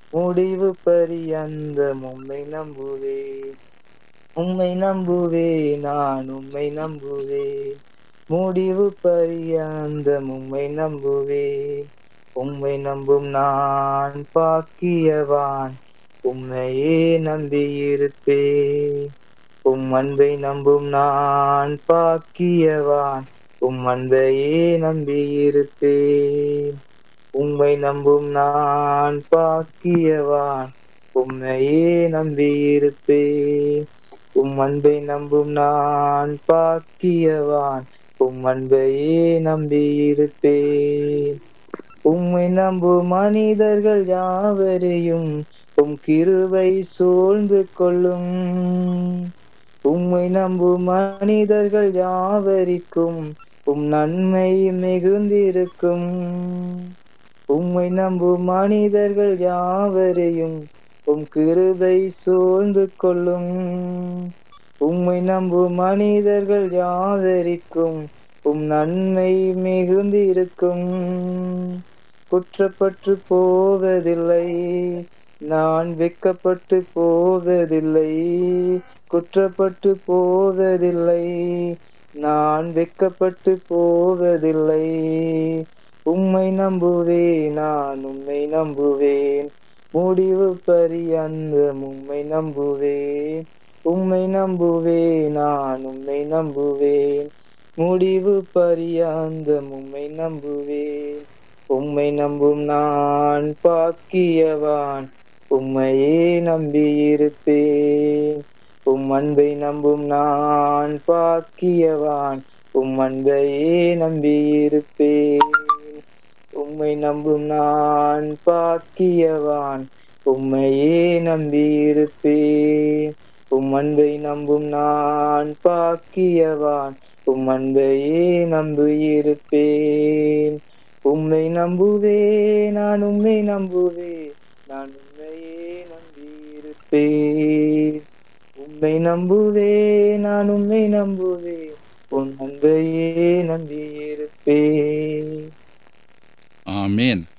முடிவு பரியந்த உம்மை நம்புவே உம்மை நம்புவே நான் உம்மை நம்புவே முடிவு பரியந்த உம்மை நம்புவே உம்மை நம்பும் நான் பாக்கியவான் உம்மையே நம்பியிருப்பே உம் அன்பை நம்பும் நான் பாக்கியவான் உம் அன்பையே நம்பியிருப்பேன் உம்மை நம்பும் நான் பாக்கியவான் உம்மையே நம்பியிருப்பேன் உம் அன்பை நம்பும் நான் பாக்கியவான் உம் அன்பையே நம்பியிருப்பேன் உம்மை நம்பும் மனிதர்கள் யாவரையும் உம் கிருவை சூழ்ந்து கொள்ளும் உம்மை நம்பும் மனிதர்கள் யாவரிக்கும் உம் நன்மை மிகுந்திருக்கும் உம்மை நம்பும் மனிதர்கள் யாவரையும் உம் கிருபை சூழ்ந்து கொள்ளும் உம்மை நம்பும் மனிதர்கள் யாவரிக்கும் உம் நன்மை மிகுந்திருக்கும் குற்றப்பட்டு போவதில்லை நான் வெக்கப்பட்டு போவதில்லை குற்றப்பட்டு போவதில்லை நான் வெக்கப்பட்டு போவதில்லை உம்மை நம்புவேன் நான் உம்மை நம்புவேன் முடிவு பரியந்த உம்மை நம்புவேன் உம்மை நம்புவேன் நான் உம்மை நம்புவேன் முடிவு பரியந்த உம்மை நம்புவேன் உம்மை நம்பும் நான் பாக்கியவான் உம்மையே நம்பியிருப்பேன் உம் அன்பை நம்பும் நான் பாக்கியவான் உம் அன்பையே நம்பியிருப்பேன் உம்மை நம்பும் நான் பாக்கியவான் உம்மையே நம்பியிருப்பேன் உம் அன்பை நம்பும் நான் பாக்கியவான் உம் அன்பையே நம்பியிருப்பேன் உம்மை நம்புவே நான் உம்மை நம்புவே நான் உண்மையே நம்பியிருப்பேன் உம்மை நம்புவே நான் உம்மை நம்புவே உன் அன்பையே நம்பியிருப்பேன் ஆமேன்